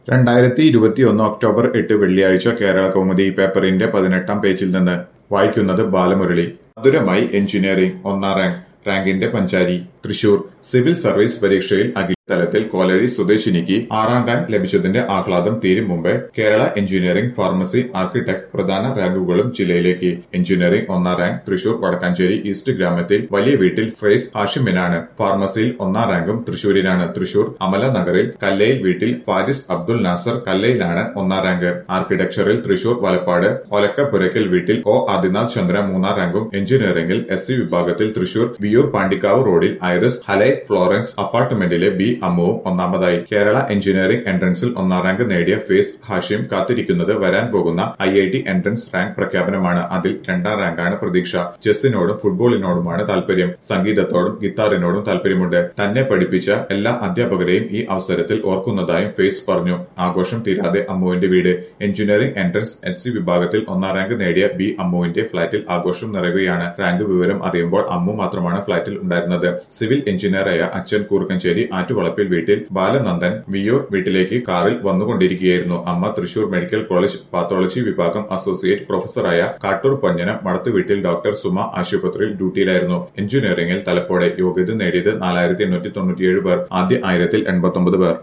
രണ്ടായിരത്തി ഇരുപത്തിയൊന്ന് ഒക്ടോബർ എട്ട് വെള്ളിയാഴ്ച കേരള കൗമുദി പേപ്പറിന്റെ പതിനെട്ടാം പേജിൽ നിന്ന് വായിക്കുന്നത് ബാലമുരളി മധുരമായി എഞ്ചിനീയറിംഗ് ഒന്നാം റാങ്ക് റാങ്കിന്റെ പഞ്ചാരി തൃശൂർ സിവിൽ സർവീസ് പരീക്ഷയിൽ അഖില തലത്തിൽ കോലഴി സ്വദേശിനിക്ക് ആറാം റാങ്ക് ലഭിച്ചതിന്റെ ആഹ്ലാദം തീരും മുമ്പേ കേരള എഞ്ചിനീയറിംഗ് ഫാർമസി ആർക്കിടെക്ട് പ്രധാന റാങ്കുകളും ജില്ലയിലേക്ക് എഞ്ചിനീയറിംഗ് ഒന്നാം റാങ്ക് തൃശൂർ വടക്കാഞ്ചേരി ഈസ്റ്റ് ഗ്രാമത്തിൽ വലിയ വീട്ടിൽ ഫേസ് ഹാഷിമിനാണ് ഫാർമസിയിൽ ഒന്നാം റാങ്കും തൃശൂരിനാണ് തൃശൂർ അമല നഗറിൽ കല്ലയിൽ വീട്ടിൽ ഫാരിസ് അബ്ദുൽ നാസർ കല്ലയിലാണ് ഒന്നാം റാങ്ക് ആർക്കിടെക്ചറിൽ തൃശൂർ വലപ്പാട് ഒലക്കപ്പുരയ്ക്കൽ വീട്ടിൽ ഒ ആദിനാഥ് ചന്ദ്ര മൂന്നാം റാങ്കും എഞ്ചിനീയറിംഗിൽ എസ് സി വിഭാഗത്തിൽ തൃശൂർ വിയൂർ പാണ്ടിക്കാവ് റോഡിൽ ഐറിസ് ഹലൈ ഫ്ലോറൻസ് അപ്പാർട്ട്മെന്റിലെ ബി അമ്മുവും ഒന്നാമതായി കേരള എഞ്ചിനീയറിംഗ് എൻട്രൻസിൽ ഒന്നാം റാങ്ക് നേടിയ ഫേസ് ഹാഷിം കാത്തിരിക്കുന്നത് വരാൻ പോകുന്ന I I T entrance rank പ്രഖ്യാപനമാണ് അതിൽ രണ്ടാം റാങ്കാണ് പ്രതീക്ഷ ചെസ്സിനോടും ഫുട്ബോളിനോടുമാണ് താല്പര്യം സംഗീതത്തോടും ഗിത്താറിനോടും താല്പര്യമുണ്ട് തന്നെ പഠിപ്പിച്ച എല്ലാ അധ്യാപകരെയും ഈ അവസരത്തിൽ ഓർക്കുന്നതായും ഫേസ് പറഞ്ഞു ആഘോഷം തീരാതെ അമ്മുവിന്റെ വീട് എഞ്ചിനീയറിംഗ് എൻട്രൻസ് എസ് സി വിഭാഗത്തിൽ ഒന്നാം റാങ്ക് നേടിയ ബി അമ്മുവിന്റെ ഫ്ളാറ്റിൽ ആഘോഷം നിറയുകയാണ് റാങ്ക് വിവരം അറിയുമ്പോൾ അമ്മു മാത്രമാണ് ഫ്ളാറ്റിൽ ഉണ്ടായിരുന്നത് സിവിൽ എഞ്ചിനീയറായ അച്ഛൻ കൂർക്കഞ്ചേരി ആറ്റുവളപ്പിൽ വീട്ടിൽ ബാലനന്ദൻ വിയൂർ വീട്ടിലേക്ക് കാറിൽ വന്നുകൊണ്ടിരിക്കുകയായിരുന്നു അമ്മ തൃശൂർ മെഡിക്കൽ കോളേജ് പാത്തോളജി വിഭാഗം അസോസിയേറ്റ് പ്രൊഫസറായ കാട്ടൂർ പഞ്ഞനം മടത്തു വീട്ടിൽ ഡോക്ടർ സുമ ആശുപത്രിയിൽ ഡ്യൂട്ടിയിലായിരുന്നു എഞ്ചിനീയറിംഗിൽ തലപ്പോടെ യോഗ്യത നേടിയത് നാലായിരത്തി എണ്ണൂറ്റി തൊണ്ണൂറ്റിയേഴ് പേർ ആദ്യ ആയിരത്തിൽ എൺപത്തൊമ്പത് പേർ